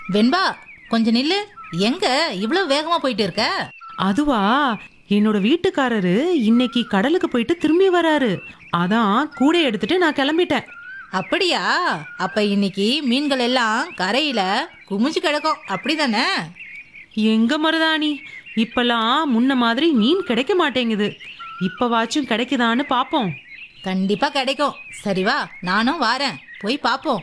வெண்பா கொஞ்சம் நில்லு எங்க இவ்வளவு வேகமா போயிட்டு இருக்க அதுவா என்னோட வீட்டுக்காரரு இன்னைக்கு கடலுக்கு போயிட்டு திரும்பி வராரு அதான் கூடை எடுத்துட்டு நான் கிளம்பிட்டேன் அப்படியா அப்ப இன்னைக்கு மீன்கள் எல்லாம் கரையில குமிஞ்சு கிடக்கும் அப்படிதானே எங்க மருதாணி இப்பெல்லாம் முன்ன மாதிரி மீன் கிடைக்க மாட்டேங்குது இப்பவாச்சும் கிடைக்குதான்னு பாப்போம் கண்டிப்பா கிடைக்கும் சரி வா நானும் வாரேன் போய் பாப்போம்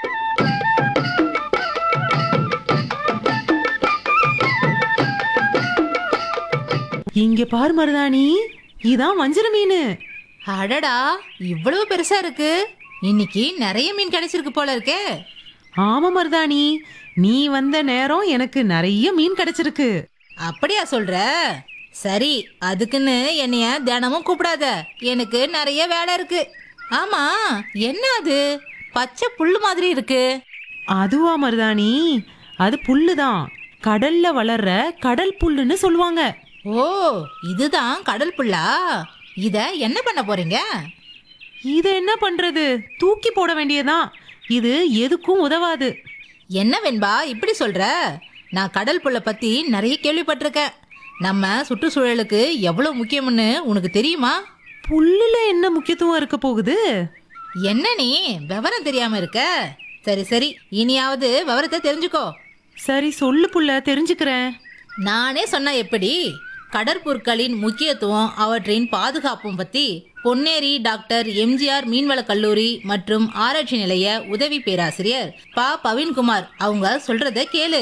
இங்க பாரு மருதாணி இதான் வஞ்சர மீன் அடடா இவ்வளவு பெருசா இருக்கு இன்னைக்கு நிறைய மீன் கிடைச்சிருக்கு போல இருக்கே ஆமா மருதாணி நீ வந்த நேரம் எனக்கு நிறைய மீன் கிடைச்சிருக்கு அப்படியா சொல்ற சரி அதுக்குன்னு என்னைய தினமும் கூப்பிடாத எனக்கு நிறைய வேலை இருக்கு ஆமா என்ன அது பச்சை புல்லு மாதிரி இருக்கு அதுவா மருதாணி அது புல்லுதான் கடல்ல வளர்ற கடல் புல்லுன்னு சொல்லுவாங்க ஓ இதுதான் கடல் புல்லா இத என்ன பண்ண போறீங்க இதை என்ன பண்றது தூக்கி போட வேண்டியதான் இது எதுக்கும் உதவாது என்ன வெண்பா இப்படி சொல்ற நான் கடல் புல்லை பத்தி நிறைய கேள்விப்பட்டிருக்கேன் நம்ம சுற்றுச்சூழலுக்கு எவ்வளவு முக்கியம்னு உனக்கு தெரியுமா புல்லுல என்ன முக்கியத்துவம் இருக்க போகுது என்ன நீ விவரம் தெரியாம இருக்க சரி சரி இனியாவது விவரத்தை தெரிஞ்சுக்கோ சரி சொல்லு புள்ள தெரிஞ்சுக்கிறேன் நானே சொன்னா எப்படி கடற்பொருட்களின் முக்கியத்துவம் அவற்றின் பாதுகாப்பும் பத்தி பொன்னேரி டாக்டர் எம்ஜிஆர் மீன்வள கல்லூரி மற்றும் ஆராய்ச்சி நிலைய உதவி பேராசிரியர் ப பவின்குமார் அவங்க சொல்றத கேளு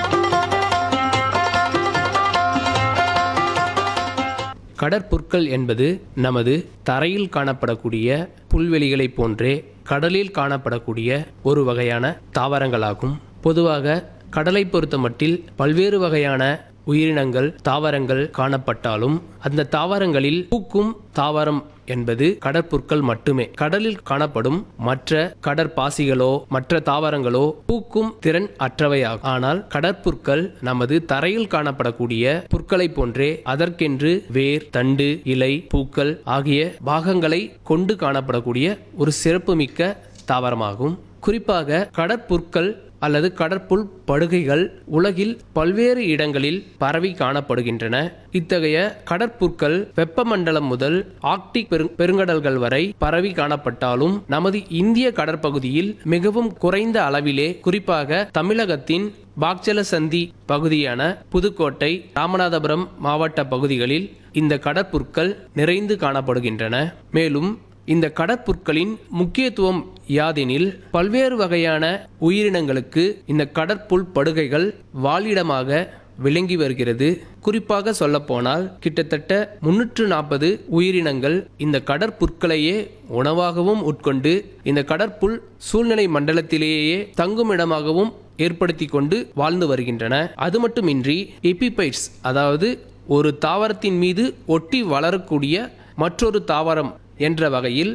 கடற்புற்கள் என்பது நமது தரையில் காணப்படக்கூடிய புல்வெளிகளைப் போன்றே கடலில் காணப்படக்கூடிய ஒரு வகையான தாவரங்களாகும் பொதுவாக கடலை பொறுத்தமட்டில் பல்வேறு வகையான உயிரினங்கள் தாவரங்கள் காணப்பட்டாலும் அந்த தாவரங்களில் பூக்கும் தாவரம் என்பது கடற்புற்கள் மட்டுமே கடலில் காணப்படும் மற்ற கடற்பாசிகளோ மற்ற தாவரங்களோ பூக்கும் திறன் அற்றவையாகும் ஆனால் கடற்புற்கள் நமது தரையில் காணப்படக்கூடிய புற்களைப் போன்றே அதற்கென்று வேர் தண்டு இலை பூக்கள் ஆகிய பாகங்களை கொண்டு காணப்படக்கூடிய ஒரு சிறப்புமிக்க தாவரமாகும் குறிப்பாக கடற்புற்கள் அல்லது கடற்புல் படுகைகள் உலகில் பல்வேறு இடங்களில் பரவி காணப்படுகின்றன இத்தகைய கடற்புற்கள் வெப்பமண்டலம் முதல் ஆர்க்டிக் பெரு பெருங்கடல்கள் வரை பரவி காணப்பட்டாலும் நமது இந்திய கடற்பகுதியில் மிகவும் குறைந்த அளவிலே குறிப்பாக தமிழகத்தின் பாக்ஜலசந்தி பகுதியான புதுக்கோட்டை ராமநாதபுரம் மாவட்ட பகுதிகளில் இந்த கடற்புற்கள் நிறைந்து காணப்படுகின்றன மேலும் இந்த கடற்புற்களின் முக்கியத்துவம் யாதெனில் பல்வேறு வகையான உயிரினங்களுக்கு இந்த கடற்புல் படுகைகள் வாழிடமாக விளங்கி வருகிறது குறிப்பாக சொல்லப்போனால் கிட்டத்தட்ட முன்னூற்று நாற்பது உயிரினங்கள் இந்த கடற்புற்களையே உணவாகவும் உட்கொண்டு இந்த கடற்புல் சூழ்நிலை மண்டலத்திலேயே தங்குமிடமாகவும் ஏற்படுத்தி கொண்டு வாழ்ந்து வருகின்றன அது மட்டுமின்றி எபிபைட்ஸ் அதாவது ஒரு தாவரத்தின் மீது ஒட்டி வளரக்கூடிய மற்றொரு தாவரம் என்ற வகையில்